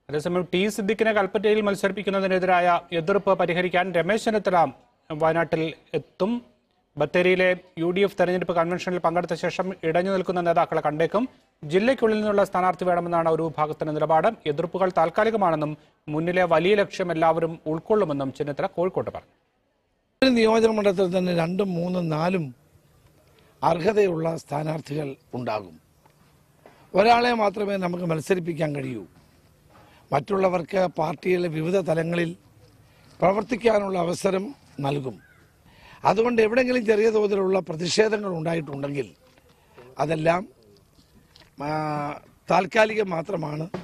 അതേസമയം ടി സിദ്ദിഖിനെ കൽപ്പറ്റയിൽ മത്സരിപ്പിക്കുന്നതിനെതിരായ എതിർപ്പ് പരിഹരിക്കാൻ രമേശ് ചെന്നിത്തല വയനാട്ടിൽ എത്തും ബത്തേരിയിലെ യു ഡി എഫ് തെരഞ്ഞെടുപ്പ് കൺവെൻഷനിൽ പങ്കെടുത്ത ശേഷം ഇടഞ്ഞു നിൽക്കുന്ന നേതാക്കളെ കണ്ടേക്കും ജില്ലയ്ക്കുള്ളിൽ നിന്നുള്ള സ്ഥാനാർത്ഥി വേണമെന്നാണ് ഒരു വിഭാഗത്തിന്റെ നിലപാട് എതിർപ്പുകൾ താൽക്കാലികമാണെന്നും മുന്നിലെ വലിയ ലക്ഷ്യം എല്ലാവരും ഉൾക്കൊള്ളുമെന്നും ചെന്നിത്തല കോഴിക്കോട്ട് പറഞ്ഞു ഒരു നിയോജക മണ്ഡലത്തിൽ തന്നെ രണ്ടും മൂന്നും നാലും അർഹതയുള്ള സ്ഥാനാർത്ഥികൾ ഉണ്ടാകും ഒരാളെ മാത്രമേ നമുക്ക് മത്സരിപ്പിക്കാൻ കഴിയൂ മറ്റുള്ളവർക്ക് പാർട്ടിയിലെ വിവിധ തലങ്ങളിൽ പ്രവർത്തിക്കാനുള്ള അവസരം നൽകും അതുകൊണ്ട് എവിടെയെങ്കിലും ചെറിയ തോതിലുള്ള പ്രതിഷേധങ്ങൾ ഉണ്ടായിട്ടുണ്ടെങ്കിൽ അതെല്ലാം ആ, താൽക്കാലികം മാത്രമാണ്